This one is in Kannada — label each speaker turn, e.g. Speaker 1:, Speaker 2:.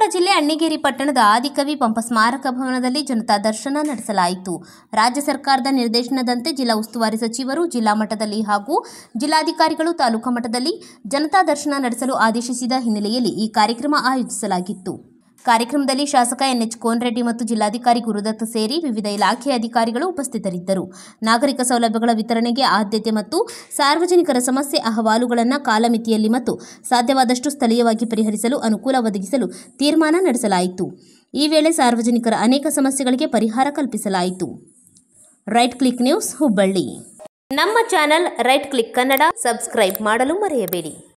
Speaker 1: ಜಿಲ್ಲೆ ಅಣ್ಣಿಗೇರಿ ಪಟ್ಟಣದ ಆದಿಕವಿ ಪಂಪ ಸ್ಮಾರಕ ಭವನದಲ್ಲಿ ಜನತಾ ದರ್ಶನ ನಡೆಸಲಾಯಿತು ರಾಜ್ಯ ಸರ್ಕಾರದ ನಿರ್ದೇಶನದಂತೆ ಜಿಲ್ಲಾ ಉಸ್ತುವಾರಿ ಸಚಿವರು ಜಿಲ್ಲಾ ಮಟ್ಟದಲ್ಲಿ ಹಾಗೂ ಜಿಲ್ಲಾಧಿಕಾರಿಗಳು ತಾಲೂಕಾ ಮಟ್ಟದಲ್ಲಿ ಜನತಾ ದರ್ಶನ ನಡೆಸಲು ಆದೇಶಿಸಿದ ಹಿನ್ನೆಲೆಯಲ್ಲಿ ಈ ಕಾರ್ಯಕ್ರಮ ಆಯೋಜಿಸಲಾಗಿತ್ತು ಕಾರ್ಯಕ್ರಮದಲ್ಲಿ ಶಾಸಕ ಎನ್ಎಚ್ ಕೋನ್ರೆಡ್ಡಿ ಮತ್ತು ಜಿಲ್ಲಾಧಿಕಾರಿ ಗುರುದತ್ ಸೇರಿ ವಿವಿಧ ಇಲಾಖೆಯ ಅಧಿಕಾರಿಗಳು ಉಪಸ್ಥಿತರಿದ್ದರು ನಾಗರಿಕ ಸೌಲಭ್ಯಗಳ ವಿತರಣೆಗೆ ಆದ್ಯತೆ ಮತ್ತು ಸಾರ್ವಜನಿಕರ ಸಮಸ್ಯೆ ಅಹವಾಲುಗಳನ್ನು ಕಾಲಮಿತಿಯಲ್ಲಿ ಮತ್ತು ಸಾಧ್ಯವಾದಷ್ಟು ಸ್ಥಳೀಯವಾಗಿ ಪರಿಹರಿಸಲು ಅನುಕೂಲ ಒದಗಿಸಲು ತೀರ್ಮಾನ ನಡೆಸಲಾಯಿತು ಈ ವೇಳೆ ಸಾರ್ವಜನಿಕರ ಅನೇಕ ಸಮಸ್ಯೆಗಳಿಗೆ ಪರಿಹಾರ ಕಲ್ಪಿಸಲಾಯಿತು ರೈಟ್ ಕ್ಲಿಕ್ ನ್ಯೂಸ್ ಹುಬ್ಬಳ್ಳಿ ನಮ್ಮ channel right click Kannada subscribe ಮಾಡಲು ಮರೆಯಬೇಡಿ